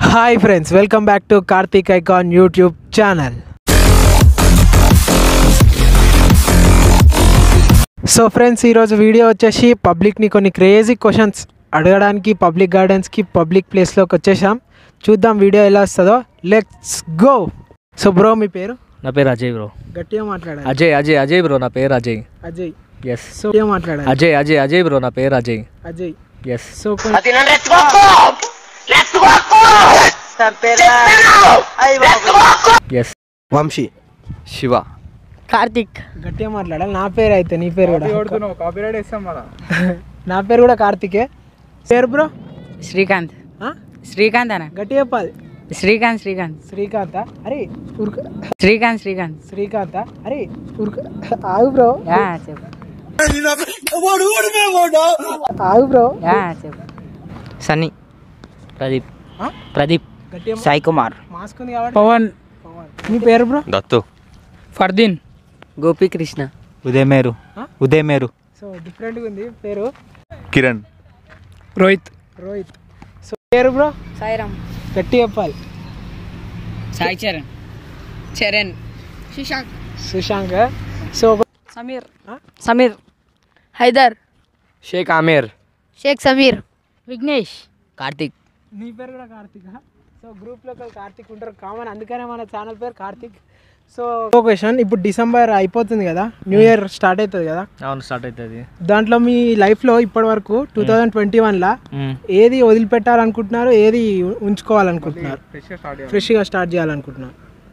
Hi friends welcome back to Karthik icon YouTube channel so friends ఈరోజు video వచ్చేసి పబ్లిక్ని కొన్ని క్రేజీ క్వశ్చన్స్ అడగడానికి పబ్లిక్ గార్డెన్స్కి పబ్లిక్ ప్లేస్లోకి వచ్చేసాం చూద్దాం వీడియో ఎలా వస్తుందో లెట్స్ గో సో బ్రో మీ పేరు నా పేరు అజయ్ బ్రో గట్టిగా మాట్లాడాలి అజయ్ అజయ్ అజయ్ బ్రో నా పేరు అజయ్ అజయ్ ఎస్ సో గట్టిగా మాట్లాడాలి అజయ్ అజయ్ అజయ్ బ్రో నా పేరు అజయ్ అజయ్ ఎస్ సో కొన్ని- ఎస్ వంశీ శివ కార్తిక్ గట్టిగా మాట్లాడాలి నా పేరు అయితే నీ పేరు కూడా నా పేరు కూడా కార్తికే పేరు బ్రో శ్రీకాంత్ ఆ? శ్రీకాంత్ అన్న గట్టిగా చెప్పాలి శ్రీకాంత్ శ్రీకాంత్ శ్రీకాంత అరే ఉరుక శ్రీకాంత్ శ్రీకాంత్ శ్రీకాంత అరే ఉరుక ఆగు బ్రో యా చెప్పు ఆగు బ్రో యా చెప్పు సన్నీ ప్రదీప్ ఆ? ప్రదీప్ గట్టిగా సాయి కుమార్ మాస్క్ ఉంది కాబట్టి పవన్ పవన్. నీ పేరు బ్రో దత్తు ఫర్దీన్ గోపీకృష్ణ ఉదయమేరు ఆ? ఉదయమేరు సో డిఫరెంట్గా ఉంది పేరు కిరణ్ రోహిత్ రోహిత్ సో పేరు బ్రో సాయిరామ్ గట్టి చెప్పాలి సాయి చరణ్ చరణ్ శశాంక్ సుశాంక్ సో సమీర్ ఆ? సమీర్ హైదర్ షేక్ ఆమీర్ షేక్ సమీర్ విఘ్నేష్ కార్తిక్ నీ పేరు కూడా కార్తిక్ సో గ్రూప్లో కార్తిక్ ఉంటారు కామన్ అందుకనే మన ఛానల్ పేరు కార్తిక్ సో క్వశ్చన్ ఇప్పుడు డిసెంబర్ అయిపోతుంది కదా న్యూ ఇయర్ స్టార్ట్ అవుతుంది కదా అవును స్టార్ట్ అవుతుంది దాంట్లో మీ లైఫ్లో ఇప్పటి వరకు టూ థౌజండ్ ట్వంటీ వన్లో ఏది వదిలిపెట్టాలనుకుంటున్నారు ఏది ఉంచుకోవాలనుకుంటున్నారు ఫ్రెష్గా స్టార్ట్ చేయాలనుకుంటున్నారు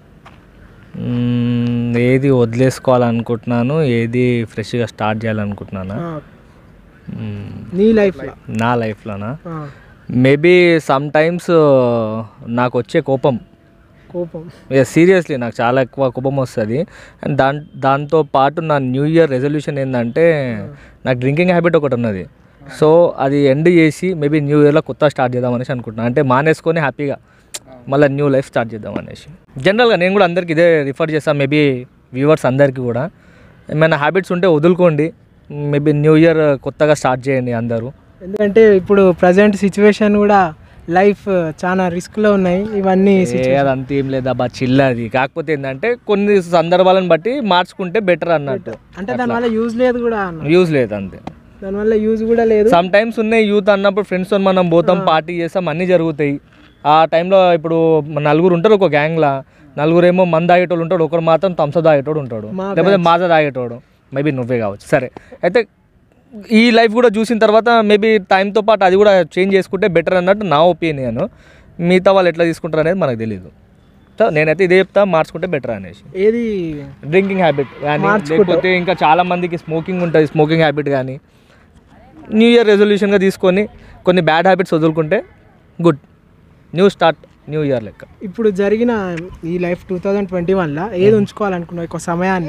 మ్మ్, ఏది వదిలేసుకోవాలనుకుంటున్నాను ఏది ఫ్రెష్గా స్టార్ట్ చేయాలనుకుంటున్నాను ఆ, నీ లైఫ్లో నా లైఫ్లోనా మేబీ సమ్ టైమ్స్ నాకు వచ్చే కోపం కోపం సీరియస్లీ నాకు చాలా ఎక్కువ కోపం వస్తుంది అండ్ దాన్ దాంతో పాటు నా న్యూ ఇయర్ రెజల్యూషన్ ఏంటంటే నాకు డ్రింకింగ్ హ్యాబిట్ ఒకటి ఉన్నది సో అది ఎండ్ చేసి మేబీ న్యూ ఇయర్లో కొత్త స్టార్ట్ చేద్దాం అనేసి అనుకుంటున్నాను అంటే మానేసుకొని హ్యాపీగా మళ్ళీ న్యూ లైఫ్ స్టార్ట్ చేద్దాం అనేసి జనరల్గా నేను కూడా అందరికి ఇదే రిఫర్ చేస్తాను మేబీ వ్యూవర్స్ అందరికీ కూడా ఏమైనా హ్యాబిట్స్ ఉంటే వదులుకోండి మేబీ న్యూ ఇయర్ కొత్తగా స్టార్ట్ చేయండి అందరూ ఎందుకంటే ఇప్పుడు ప్రజెంట్ సిచ్యువేషన్ కూడా లైఫ్ చాలా రిస్క్లో ఉన్నాయి ఇవన్నీ ఏ, అదంతా ఏం లేదా బా చిల్ అది కాకపోతే ఏంటంటే కొన్ని సందర్భాలను బట్టి మార్చుకుంటే బెటర్ అన్నట్టు అంటే దానివల్ల యూజ్ లేదు కూడా అన్న యూజ్ లేదు అంతే దానివల్ల యూజ్ కూడా లేదు సమ్ టైమ్స్ ఉన్నాయి యూత్ అన్నప్పుడు ఫ్రెండ్స్తో మనం పోతాం పార్టీ చేస్తాం అన్నీ జరుగుతాయి ఆ టైంలో ఇప్పుడు మన నలుగురు ఉంటారు ఒక గ్యాంగ్లా నలుగురు ఏమో మంద తాగేటోడు ఉంటాడు ఒకరు మాత్రం తంస తాగేటోడు ఉంటాడు మా లేకపోతే మాజా తాగేటోడు మేబీ నువ్వే కావచ్చు సరే అయితే ఈ లైఫ్ కూడా చూసిన తర్వాత మేబీ టైంతో పాటు అది కూడా చేంజ్ చేసుకుంటే బెటర్ అన్నట్టు నా ఒపీనియన్ మిగతా వాళ్ళు ఎట్లా తీసుకుంటారు అనేది మనకు తెలియదు సో నేనైతే ఇదే చెప్తా మార్చుకుంటే బెటర్ అనేసి ఏది డ్రింకింగ్ హ్యాబిట్ కానీ మార్చుకుంటావు. లేకపోతే ఇంకా చాలా మందికి స్మోకింగ్ ఉంటుంది స్మోకింగ్ హ్యాబిట్ కానీ న్యూ ఇయర్ రెజల్యూషన్గా తీసుకొని కొన్ని బ్యాడ్ హ్యాబిట్స్ వదులుకుంటే good new start new year లెక్క ఇప్పుడు జరిగిన ఈ లైఫ్ టూ థౌజండ్ ట్వంటీ వన్లో ఏది ఉంచుకోవాలనుకున్నావు ఒక సమయాన్ని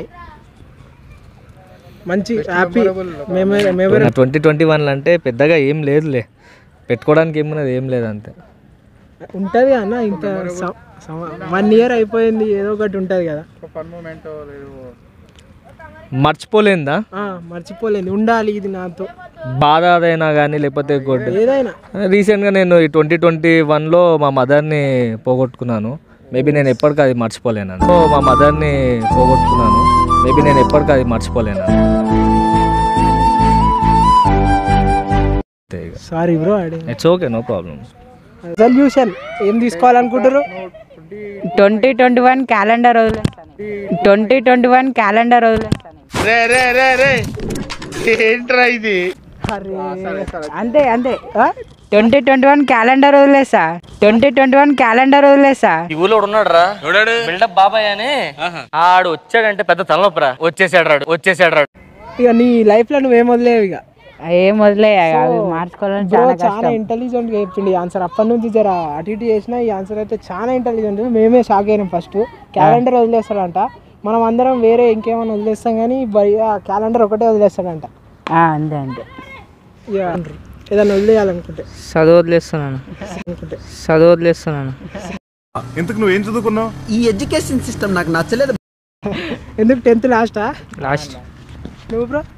మంచి happy memory memory twenty twenty వన్లో అంటే పెద్దగా ఏం లేదులే పెట్టుకోవడానికి ఏమున్నది ఏం లేదు అంతే ఉంటుంది అన్న ఇంత వన్ ఇయర్ అయిపోయింది ఏదో ఒకటి ఉంటుంది కదా మర్చిపోలేందా ఆ, మర్చిపోలేదు ఉండాలి ఇది నాతో బాధ అదైనా కానీ లేకపోతే గుడ్ ఏదైనా రీసెంట్గా నేను ఈ ట్వంటీ ట్వంటీ వన్లో మా మదర్ని పోగొట్టుకున్నాను మేబీ నేను ఎప్పటికీ అది మర్చిపోలేను సో మా మదర్ని పోగొట్టుకున్నాను మేబీ నేను ఎప్పటికీ అది మర్చిపోలేను సారీ బ్రో అడి it's okay no problem resolution ఏం తీసుకోవాలనుకుంటారు ట్వంటీ ట్వంటీ వన్ క్యాలెండర్ వదిలేస్తాను ట్వంటీ ట్వంటీ వన్ క్యాలెండర్ వదిలేస్తాను అంతే అంతే ట్వంటీ ట్వంటీ వన్ క్యాలెండర్ వదిలేసా ట్వంటీ ట్వంటీ వన్ క్యాలెండర్ వదిలేసా ఈ ఊళ్ళో ఉన్నాడు రా బిల్డప్ బాబాయ్ అని ఆడు వచ్చాడంటే పెద్ద తలనొప్పరా వచ్చేసాడు రాడు వచ్చేసాడు రాడు ఇక నీ లైఫ్లో నువ్వేం వదిలేవు ఇక ఏం వదిలే అవి మార్చుకోవాలని బ్రో చాలా చాలా కష్టం ఇంటెలిజెంట్ గా చెప్పింది ఆన్సర్ అప్పటి నుంచి జర అటు ఇటు చేసిన ఈ ఆన్సర్ అయితే చాలా ఇంటెలిజెంట్ మేమే షాక్ అయినాం ఫస్ట్ క్యాలెండర్ వదిలేస్తాడంట మనం అందరం వేరే ఇంకేమైనా వదిలేస్తాం కానీ క్యాలెండర్ ఒకటే వదిలేస్తాడంట ఆ, అంతే అంతే ఇక ఏదైనా వదిలేయాలనుకుంటే చదువు వదిలేస్తున్నాను అనుకుంటే చదువు వదిలేస్తున్నాను ఇంతకు నువ్వేం చదువుకున్నావు ఈ ఎడ్యుకేషన్ సిస్టమ్ నాకు నచ్చలేదు ఎందుకు టెన్త్ లాస్టా లాస్ట్ నువ్వు బ్రో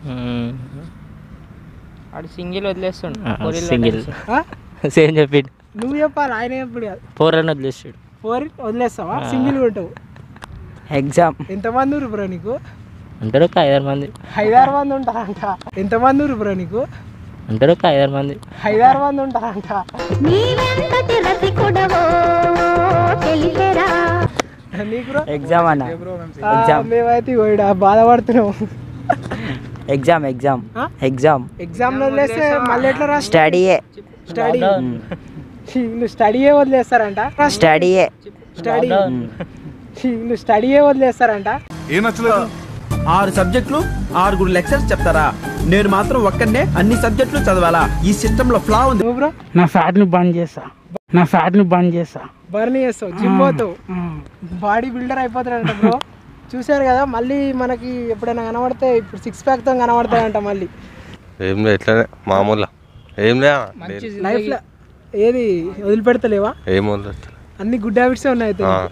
వాడు సింగిల్ వదిలేస్తుండు సింగిల్ ఆ? సేమ్ చెప్పి నువ్వు చెప్పాలి ఆయన ఎప్పుడు కాదు ఫోర్ అని వదిలేసాడు ఫోర్ వదిలేస్తావా సింగిల్ ఉంటావు ఎగ్జామ్ ఎంతమంది ఊరు బ్రో నీకు అంటారు ఒక ఐదారు మంది ఐదారు మంది ఉంటారంట ఎంతమంది ఊరు బ్రో నీకు అంటారు ఒక ఐదారు మంది ఐదారు మంది ఉంటారంట నీవెంతటి రసికుడవో తెలిసేరా నీకు బ్రో ఎగ్జామ్ అన్న ఆ, మేమైతే ఇగో బాధపడుతున్నాం ఎగ్జామ్ ఎగ్జామ్ ఆ? ఎగ్జామ్ ఎగ్జామ్ వదిలేస్తే మళ్ళీ ఎట్లా రాస్తా స్టడీయే స్టడీ నువ్వు స్టడీయే వదిలేస్తారంట స్టడీయే స్టడీ నువ్వు స్టడీయే వదిలేస్తారంట ఏం నచ్చలేదు ఆరు సబ్జెక్టులు ఆరుగురు లెక్చర్స్ చెప్తారా నేను మాత్రం ఒక్కనే అన్ని సబ్జెక్టులు చదవాలా ఈ సిస్టమ్ లో ఫ్లా ఉంది నువ్వు బ్రో నా ఫ్యాట్ని బంద్ చేస్తా నా ఫ్యాట్ని బంద్ చేస్తా బర్న్ చేస్తావు జిమ్ పోతావు బాడీ బిల్డర్ అయిపోతాడంట బ్రో చూశారు కదా మళ్ళీ మనకి ఎప్పుడైనా కనబడితే ఇప్పుడు సిక్స్ ప్యాక్తో కనబడతాయంట మళ్ళీ ఏం లేదు ఇట్లానే మామూలు ఏం లే లైఫ్లో ఏది వదిలిపెడతలేవా ఏం వదలట్లేదు. అన్ని గుడ్ హ్యాబిట్సే ఉన్నాయి అయితే ఆ,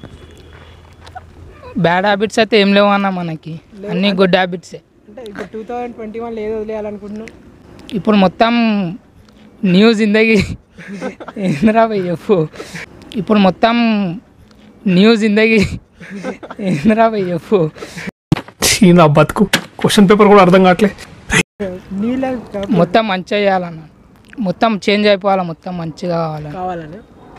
బ్యాడ్ హ్యాబిట్స్ అయితే ఏం లేవు అన్న మనకి అన్ని గుడ్ హ్యాబిట్సే అంటే ఇప్పుడు టూ థౌజండ్ ట్వంటీ వన్లో ఏది వదిలేయాలనుకుంటున్నావు ఇప్పుడు మొత్తం న్యూ జిందగీ ఏంద్రా భయ్ చెప్పు ఇప్పుడు మొత్తం న్యూ జిందగీ ఏంద్రా భయ్ చెప్పు నా బతుకు క్వశ్చన్ పేపర్ కూడా అర్థం కావట్లే నీ లైఫ్ మొత్తం మంచిగా చేయాలన్న మొత్తం చేంజ్ అయిపోవాలి మొత్తం మంచిగా కావాలని కావాలని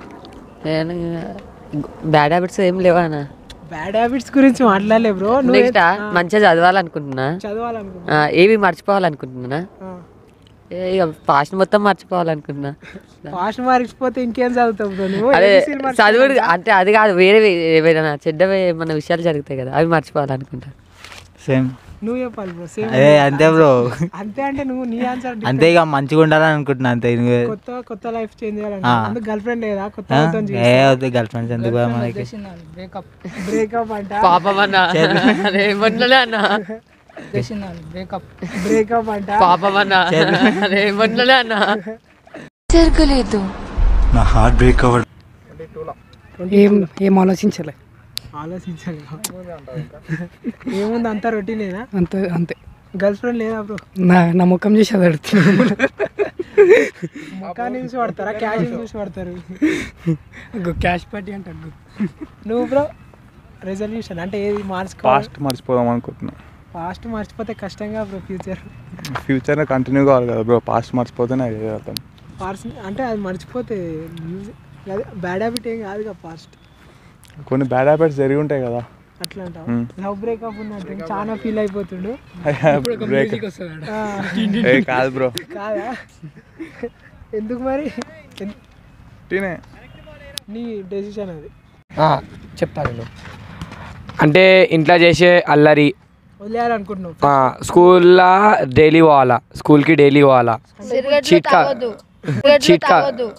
బ్యాడ్ హ్యాబిట్స్ ఏం లేవా అన్న బ్యాడ్ హ్యాబిట్స్ గురించి మాట్లాడలే బ్రో నువ్వు నెక్స్ట్ మంచిగా చదవాలనుకుంటున్నా చదవాలనుకుంటున్నా ఆ, ఏవి మర్చిపోవాలనుకుంటున్నా ఏ, ఇక పాస్ట్ మొత్తం మర్చిపోవాలనుకుంటున్నా ఫాస్ట్ మర్చిపోతే ఇంకేం చదువుతావు బ్రో నువ్వు అదే ABCలు మర్చిపోయావా? చదువుడు అంటే అది కాదు వేరే ఏవైనా చెడ్డవి ఏమైనా విషయాలు జరుగుతాయి కదా అవి మర్చిపోవాలనుకుంటా సేమ్ నువ్వు చెప్పాలి బ్రో సేమ్ అదే అంతే బ్రో అంతే అంటే నువ్వు నీ ఆన్సర్ అంతే ఇక మంచిగా ఉండాలని అనుకుంటున్నా అంతే నువ్వే కొత్త కొత్త లైఫ్ చేంజ్ చేయాలంటే ఆ. అందుకు గర్ల్ ఫ్రెండ్ లేదా కొత్త ఆ? వాళ్ళతోని ఏ వద్దు గర్ల్ ఫ్రెండ్స్ ఎందుకు బా మనకి బ్రేకప్ బ్రేకప్ అంట పాపం అన్న అరే ఏమన్నలే అన్న బ్రేకప్ బ్రేకప్ అంట పాపం అన్న అరే ఏమన్నలే అన్న జరగలేదు నా హార్ట్ బ్రేక్ అవ్వడం ఏం ఏం ఆలోచించలే ఆలోచించాలి ఏముంది అంతా రొటీనేనా అంతే అంతే గర్ల్ ఫ్రెండ్ లేదా బ్రో నా నా ముఖం చూసి అది అడుగుతున్నాను ముఖాన్ని చూసి పడతారా క్యాష్ చూసి పడతారు క్యాష్ పార్టీ అంటారు నువ్వు బ్రో రెజల్యూషన్ అంటే ఏది మార్చుకోవాలి పాస్ట్ మర్చిపోదాం అనుకుంటున్నా ఫాస్ట్ మర్చిపోతే కష్టంగా బ్రో ఫ్యూచర్ ఫ్యూచర్ కంటిన్యూ కావాలి కదా బ్రో పాస్ట్ మర్చిపోతేనే అదే అర్థం పార్స్ అంటే అది మర్చిపోతే మ్యూజిక్ అదే బ్యాడ్ హ్యాబిట్ ఏం కాదుగా ఫాస్ట్ కొన్ని బ్యాడ్ హ్యాబిట్స్ జరిగి ఉంటాయి కదా అట్లా అంటావు Hmm. లవ్ బ్రేకప్ ఉన్నట్టు చాలా ఫీల్ అయిపోతుండు బ్రేక్ ఆ, ఏ కాదు బ్రో కాదా ఎందుకు మరి ఎన్- టీనే నీ డెసిషన్ అది చెప్తాను నేను అంటే ఇంట్లో చేసే అల్లరి వదిలేయాలనుకుంటున్నావు ఆ, స్కూల్లో డైలీ పోవాలా స్కూల్కి డైలీ పోవాలా చీట్కా చీట్కా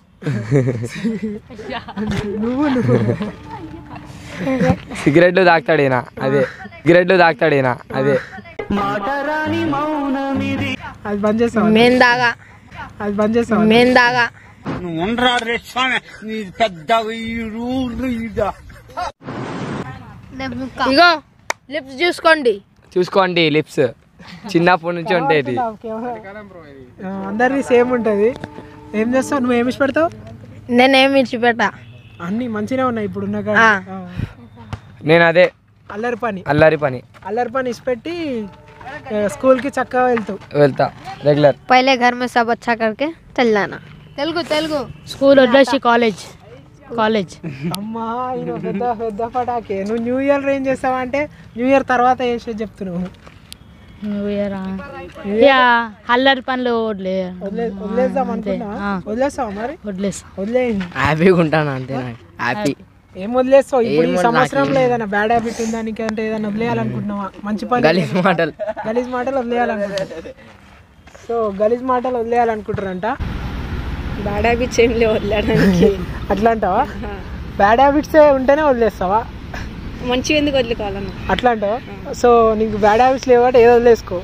నువ్వు నువ్వు సిగరెట్లు తాగుతాడేనా అదే సిగరెట్లు తాగుతాడేనా అదే అది బంద్ చేస్తావా మేం దాగా అది బంద్ చేస్తావా మేం దాగా ఇగో లిప్స్ చూసుకోండి చూసుకోండి లిప్స్ చిన్నప్పటి నుంచి ఉండేది ఆ, అందరిది సేమ్ ఉంటుంది ఏం చేస్తావు నువ్వు ఏమి పెడతావు నేనేం విడిచిపెట్టా అన్ని మంచిగా ఉన్నాయి ఇప్పుడు ఉన్న కాడ. ఆ. ఆ. నేను అదే అల్లరి పని అల్లరి పని అల్లరి పని ఇచ్చిపెట్టి ఆ, స్కూల్కి చక్కగా వెళ్తావు వెళ్తా రెగ్యులర్ పहले घर में सब अच्छा करके चल जाना తెలుగు తెలుగు స్కూల్ వదిలేసి కాలేజ్ కాలేజ్ అమ్మా ఈయన పెద్ద పెద్ద పటాకే నువ్వు న్యూ ఇయర్ ఏం చేస్తావా అంటే న్యూ ఇయర్ తర్వాత చేసేది చెప్తున్నావు న్యూ ఇయర్ యా అల్లరి పనులు వదిలే వదిలే వదిలేద్దాం అనుకున్నా వదిలేస్తావా మరి వదిలేస్తా వదిలే హ్యాపీగా ఉంటాను అంతే హ్యాపీ ఏం వదిలేస్తావు ఇప్పుడు ఈ ఏం సంవత్సరంలో ఏదైనా బ్యాడ్ హ్యాబిట్ ఉందా నీకంటే ఏదైనా వదిలేయాలనుకుంటున్నావా మంచి పని గలీజ్ మాటలు. గలీజ్ మాటలు వదిలేయాలనుకుంటున్నా సో గలీజ్ మాటలు వదిలేయాలనుకుంటారంట బ్యాడ్ హ్యాబిట్స్ ఏం లేవు వదిలేయడానికి అట్లా అంటావా బ్యాడ్ హ్యాబిట్స్ ఉంటేనే వదిలేస్తావా మంచిగా ఎందుకు వదిలికోవాలన్న అట్లా అంటావా సో నీకు బ్యాడ్ హ్యాబిట్స్ లేవు అంటే ఏదో వదిలేసుకో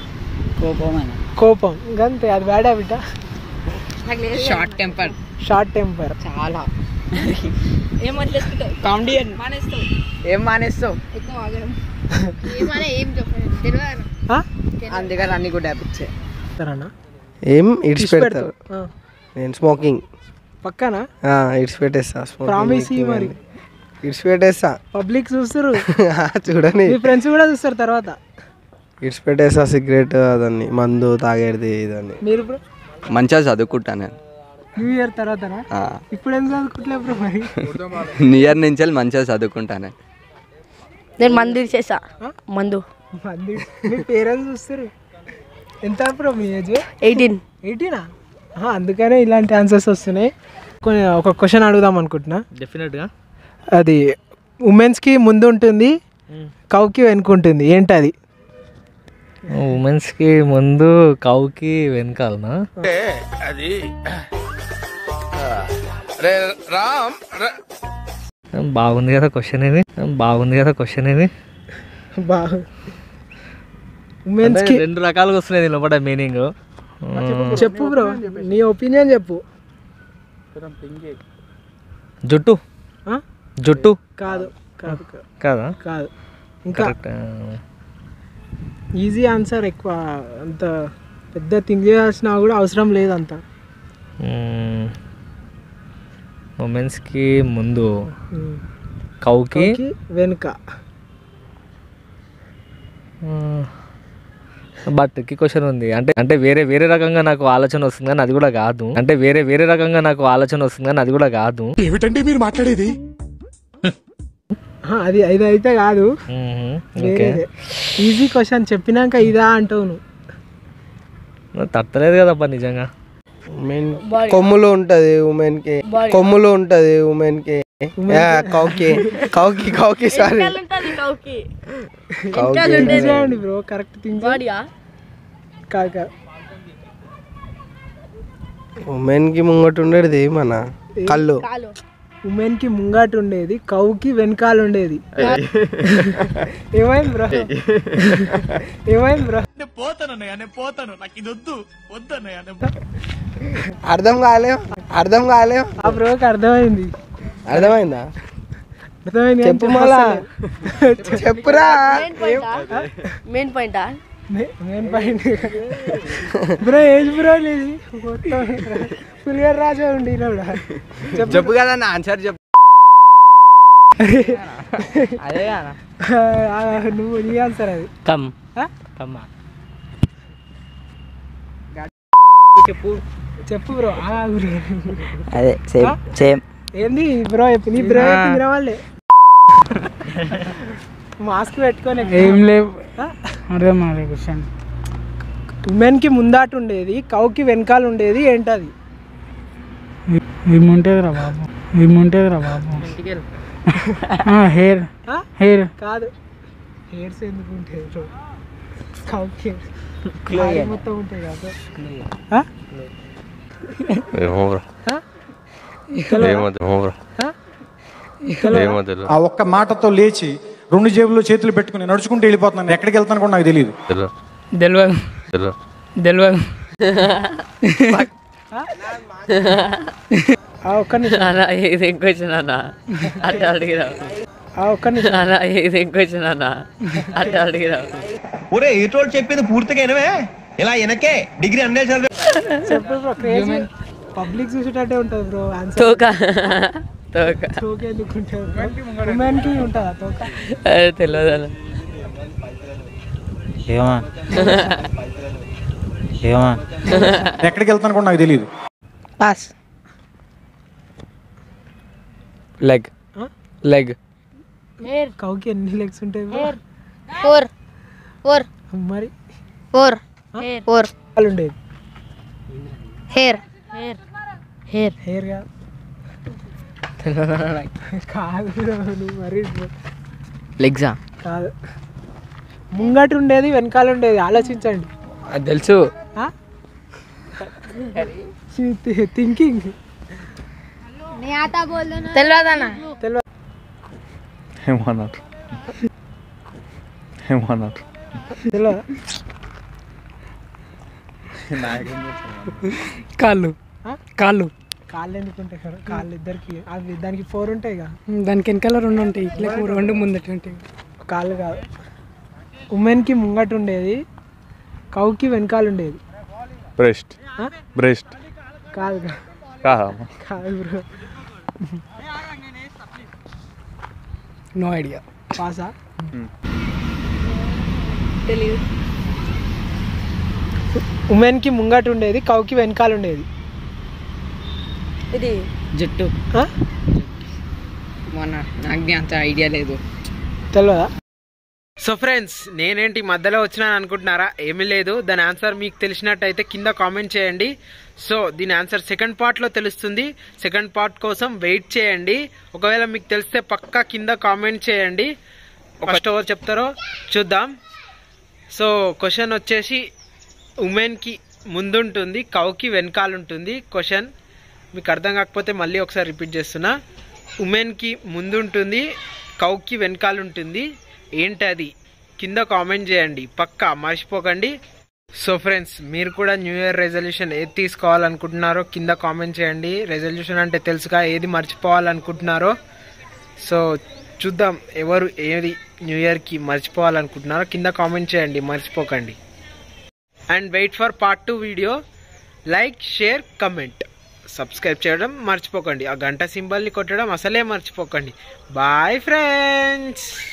కోపం గంతే అది బ్యాడ్ హ్యాబిటా షార్ట్ టెంపర్ షార్ట్ టెంపర్ చాలా ఏం వదిలేసుకుంటావు కామెడీ మానేస్తావు ఏం మానేస్తావు ఎక్కువ ఆగడం ఏమనే ఏం చెప్పలేదు తెలియదు అందుకని అన్ని గుడ్ హ్యాబిట్స్ సరేనా ఏం ఇడిచిపెడతారు ఆ. నేను స్మోకింగ్ పక్కనా ఇడిచి పెట్టేస్తా Promise ఇయ్యి మరి. ఇడిచి పెట్టేస్తా పబ్లిక్ చూస్తారు చూడని మీ ఫ్రెండ్స్ కూడా చూస్తారు తర్వాత ఇడిచి పెట్టేస్తా సిగరెట్ అదని మందు తాగేది ఇదని మీరు బ్రో మంచిగా చదువుకుంటా నేను న్యూ ఇయర్ తర్వాతనా ఆ. ఇప్పుడు ఏం చదువుకుంటలే బ్రో మరి నియర్ నుంచి వెళ్ళి మంచిగా చదువుకుంటా నేను నేను మందు చేసా మందు మంది మీ పేరెంట్స్ చూస్తారు ఎంత బ్రో మీ ఏజ్ ఎయిటీన్ ఎయిటీనా అందుకనే ఇలాంటి ఆన్సర్స్ వస్తున్నాయి కొన్ని ఒక క్వశ్చన్ అడుగుదాం అనుకుంటున్నా డెఫినెట్గా అది ఉమెన్స్కి ముందు ఉంటుంది కౌకి వెనుక ఉంటుంది ఏంటది ఉమెన్స్కి ముందు కౌకి వెనకాలనా అది రే రామ్ బాగుంది కదా క్వశ్చన్ ఇది బాగుంది కదా క్వశ్చన్ ఇది బాగా ఉమెన్స్కి అంటే రెండు రకాలుగా వస్తున్నాయి దీని లోపల మీనింగ్ చెప్పు బ్రో నీ ఒపీనియన్ చెప్పు జుట్టు ఆ? జుట్టు కాదు కాదు కాదు. కాదా కాదు ఇంకా కరెక్ట్ ఈజీ ఆన్సర్ ఎక్కువ అంత పెద్ద థింక్ చేయాల్సిన కూడా అవసరం లేదు అంత ఉమెన్స్కి ముందు మ్మ్. కౌకి కౌకి వెనుక బట్ కి క్వశ్చన్ ఉంది అంటే అంటే వేరే వేరే రకంగా నాకు ఆలోచన వస్తుంది కానీ అది కూడా కాదు అంటే వేరే వేరే రకంగా నాకు ఆలోచన వస్తుంది కానీ అది కూడా కాదు ఏమిటండి మీరు మాట్లాడేది ఆ, అది అది అయితే కాదు మ్మ్. వేరేదే ఈజీ క్వశ్చన్ చెప్పినాక ఇదా అంటావు నువ్వు నాకు తట్టలేదు కదబ్బా నిజంగా ఉమెన్ కొమ్ములు ఉంటది ఉమెన్ కి కొమ్ములు ఉంటది ఉమెన్ కి యా, కౌకి కౌకి కౌకి సారీ కౌకి చేయండి బ్రో కరెక్ట్ థింక్ కాదు కాదు ఉమెన్ కి ముంగట ఉండేది మన కళ్ళు ఉమెన్ కి ముంగాట ఉండేది కౌకి వెనకాల ఉండేది ఏమైంది బ్రో ఏమైంది బ్రో పోతానన్నయ్య నేను పోతాను నాకు ఇది వద్దు వద్దన్నయ్య అర్థం కాలే అర్థం కాలే ఆ బ్రోకి అర్థమైంది అర్థమైందా అర్థమైంది చెప్పు మళ్ళా చెప్పురా మెయిన్ పాయింటా main point bro age bro లేదు మొత్తం పులిగారు రాజా ఉండి ఈయన కూడా చెప్పు కదా నా ఆన్సర్ చెప్పు అదే నువ్వు నీ ఆన్సర్ అది కమ్ ఆ? కమ్మ చెప్పు చెప్పు బ్రో అదే సేమ్ సేమ్ ఏంది బ్రో చెప్పు నీ బ్రో చెప్పింది రావాలే మాస్క్ పెట్టుకొని ఏం లేవు అర్థం అదే క్వశ్చన్ ఉమెన్ కి ముందాట ఉండేది కౌకి వెనకాల ఉండేది ఏంటది ఏముంటుంది రా బాబు ఏముంటుంది రా బాబు హెయిర్ ఆ? హెయిర్ కాదు హెయిర్స్ ఎందుకు ఉంటాయి బ్రో కౌకి Clue బాడీ ఇయ్యండి. మొత్తం ఉంటాయి కదా ఆ? ఏమో బ్రో ఆ? ఏమో ఏమో బ్రో ఏమో తెలియదు ఆ ఒక్క మాటతో లేచి రెండు జేబుల్లో చేతులు పెట్టుకుని నడుచుకుంటూ వెళ్ళిపోతున్నాను ఎక్కడికి వెళ్తాను కూడా నాకు తెలియదు తెలియదు తెలియదు తెలియదు తెలియదు ఆ ఒక్క నిమిషం అన్న ఇదేం క్వశ్చన్ అన్న అట్లా అడిగిరా ఆ ఒక్క నిమిషం అన్న ఇదేం క్వశ్చన్ అన్న అట్లా అడిగిరా ఒరే ఏటోళ్ళు చెప్పింది పూర్తిగా వినవే ఇలా వెనకే డిగ్రీ అన్నే చదివే చెప్పు బ్రో క్రేజీ పబ్లిక్ చూసేటట్టే ఉంటుంది బ్రో ఆన్సర్ తోక తోక తోక ఎందుకు ఉంటుంది ఉమెన్ కి ఉంటుందా తోక అది తెలియదు అన్న ఏమా ఏమా ఎక్కడికి వెళ్తాను కూడా నాకు తెలియదు పాస్ లెగ్ లెగ్ హెయిర్ కౌకి ఎన్ని లెగ్స్ ఉంటాయి బ్రో హెయిర్ ఫోర్ ఫోర్ మరి ఫోర్ ఫోర్ వాళ్ళు ఉండేది హెయిర్ హెయిర్ హెయిర్ హెయిర్ కాదు కాదు బ్రో నువ్వు మరి bro. లెగ్సా కాదు ముంగట ఉండేది వెనకాల ఉండేది ఆలోచించండి అది తెలుసు థింకింగ్ తెలియదన్న తెలియదు ఏమో అన్నారు ఏమో అన్నారు తెలియదు కాళ్ళు ఆ? కాళ్ళు కాళ్ళు ఎందుకు ఉంటాయి కదా కాళ్ళు ఇద్దరికి అవి దానికి ఫోర్ ఉంటాయి కదా దానికి వెనకాల రెండు ఉంటాయి లేకపోతే రెండు ముందట ఉంటాయి కాళ్ళు కాదు ఉమెన్కి ముంగట ఉండేది కౌకి వెనకాల ఉండేది బ్రెస్ట్ ఆ? బ్రెస్ట్ కాదు కాదు కాదా కాదు బ్రో నో ఐడియా పాసా తెలియదు ఉమెన్కి ముంగట ఉండేది కౌకి వెనకాల ఉండేది ఇది జట్టు ఆ? మొన్న నాకు అంత ఐడియా లేదు తెలియదా సో ఫ్రెండ్స్ నేనేంటి మధ్యలో వచ్చినాను అనుకుంటున్నారా ఏమీ లేదు దాని ఆన్సర్ మీకు తెలిసినట్టయితే కింద కామెంట్ చేయండి సో దీని ఆన్సర్ సెకండ్ పార్ట్లో తెలుస్తుంది సెకండ్ పార్ట్ కోసం వెయిట్ చేయండి ఒకవేళ మీకు తెలిస్తే పక్కా కింద కామెంట్ చేయండి ఫస్ట్ ఎవరు చెప్తారో చూద్దాం సో క్వశ్చన్ వచ్చేసి ఉమెన్కి ముందుంటుంది కౌకి వెనకాల ఉంటుంది క్వశ్చన్ మీకు అర్థం కాకపోతే మళ్ళీ ఒకసారి రిపీట్ చేస్తున్నా ఉమెన్కి ముందుంటుంది కౌకి వెనకాల ఉంటుంది ఏంటి అది కింద కామెంట్ చేయండి పక్కా మర్చిపోకండి సో ఫ్రెండ్స్ మీరు కూడా న్యూ ఇయర్ రెజల్యూషన్ ఏది తీసుకోవాలనుకుంటున్నారో కింద కామెంట్ చేయండి రెజల్యూషన్ అంటే తెలుసుగా ఏది మర్చిపోవాలనుకుంటున్నారో సో చూద్దాం ఎవరు ఏది న్యూ ఇయర్కి మర్చిపోవాలనుకుంటున్నారో కింద కామెంట్ చేయండి మర్చిపోకండి and wait for part two video like share comment subscribe చేయడం మర్చిపోకండి ఆ గంట సింబల్ని కొట్టడం అసలే మర్చిపోకండి బాయ్ ఫ్రెండ్స్